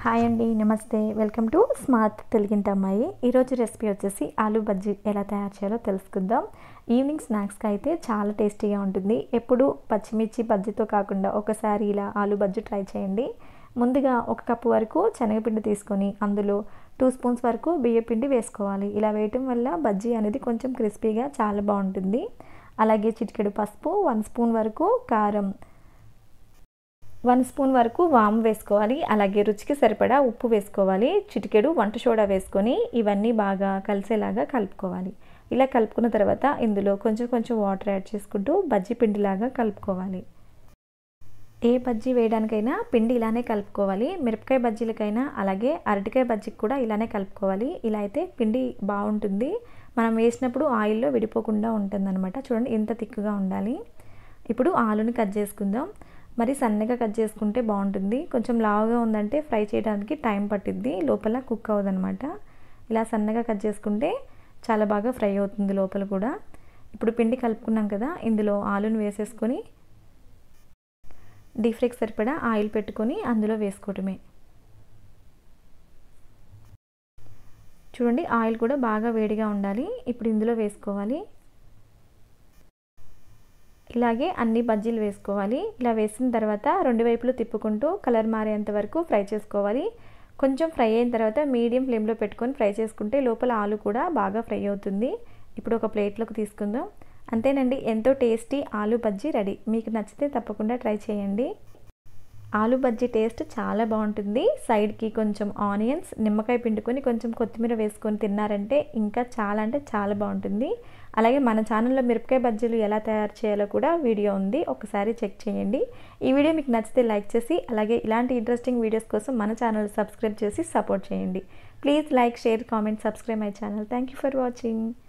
hi అండి నమస్తే welcome to smart తెలుగింటి అమ్మాయి ఈరోజు రెసిపీ వచ్చేసి ఆలూ బజ్జీ ఎలా తయారు చేయాలో తెలుసుకుందాం ఈవినింగ్ స్నాక్స్కి అయితే చాలా టేస్టీగా ఉంటుంది ఎప్పుడు పచ్చిమిర్చి బజ్జీతో కాకుండా ఒకసారి ఇలా ఆలూ బజ్జీ ట్రై చేయండి ముందుగా ఒక కప్పు వరకు శనగపిండి తీసుకొని అందులో టూ స్పూన్స్ వరకు బియ్యపిండి వేసుకోవాలి ఇలా వేయటం వల్ల బజ్జీ అనేది కొంచెం క్రిస్పీగా చాలా బాగుంటుంది అలాగే చిటికెడు పసుపు వన్ స్పూన్ వరకు కారం వన్ స్పూన్ వరకు వామ్ వేసుకోవాలి అలాగే రుచికి సరిపడా ఉప్పు వేసుకోవాలి చిటికెడు వంట సోడా వేసుకొని ఇవన్నీ బాగా కలిసేలాగా కలుపుకోవాలి ఇలా కలుపుకున్న తర్వాత ఇందులో కొంచెం కొంచెం వాటర్ యాడ్ చేసుకుంటూ బజ్జీ పిండిలాగా కలుపుకోవాలి ఏ బజ్జీ వేయడానికైనా పిండి ఇలానే కలుపుకోవాలి మిరపకాయ బజ్జీలకైనా అలాగే అరటికాయ బజ్జీకి కూడా ఇలానే కలుపుకోవాలి ఇలా అయితే పిండి బాగుంటుంది మనం వేసినప్పుడు ఆయిల్లో విడిపోకుండా ఉంటుందన్నమాట చూడండి ఇంత తిక్కుగా ఉండాలి ఇప్పుడు ఆలుని కట్ చేసుకుందాం మరి సన్నగా కట్ చేసుకుంటే బాగుంటుంది కొంచెం లావుగా ఉందంటే ఫ్రై చేయడానికి టైం పట్టిద్ది లోపల కుక్ అవ్వదనమాట ఇలా సన్నగా కట్ చేసుకుంటే చాలా బాగా ఫ్రై అవుతుంది లోపల కూడా ఇప్పుడు పిండి కలుపుకున్నాం కదా ఇందులో ఆలుని వేసేసుకొని డీప్ ఫ్రైకి సరిపడా ఆయిల్ పెట్టుకొని అందులో వేసుకోవటమే చూడండి ఆయిల్ కూడా బాగా వేడిగా ఉండాలి ఇప్పుడు ఇందులో వేసుకోవాలి ఇలాగే అన్ని బజ్జీలు వేసుకోవాలి ఇలా వేసిన తర్వాత రెండు వైపులు తిప్పుకుంటూ కలర్ మారేంత వరకు ఫ్రై చేసుకోవాలి కొంచెం ఫ్రై అయిన తర్వాత మీడియం ఫ్లేమ్లో పెట్టుకొని ఫ్రై చేసుకుంటే లోపల ఆలు కూడా బాగా ఫ్రై అవుతుంది ఇప్పుడు ఒక ప్లేట్లోకి తీసుకుందాం అంతేనండి ఎంతో టేస్టీ ఆలు బజ్జీ రెడీ మీకు నచ్చితే తప్పకుండా ట్రై చేయండి ఆలు బజ్జీ టేస్ట్ చాలా బాగుంటుంది సైడ్కి కొంచెం ఆనియన్స్ నిమ్మకాయ పిండుకొని కొంచెం కొత్తిమీర వేసుకొని తిన్నారంటే ఇంకా చాలా అంటే చాలా బాగుంటుంది అలాగే మన ఛానల్లో మిరపకాయ బజ్జీలు ఎలా తయారు చేయాలో కూడా వీడియో ఉంది ఒకసారి చెక్ చేయండి ఈ వీడియో మీకు నచ్చితే లైక్ చేసి అలాగే ఇలాంటి ఇంట్రెస్టింగ్ వీడియోస్ కోసం మన ఛానల్ సబ్స్క్రైబ్ చేసి సపోర్ట్ చేయండి please like share comment subscribe my channel thank you for watching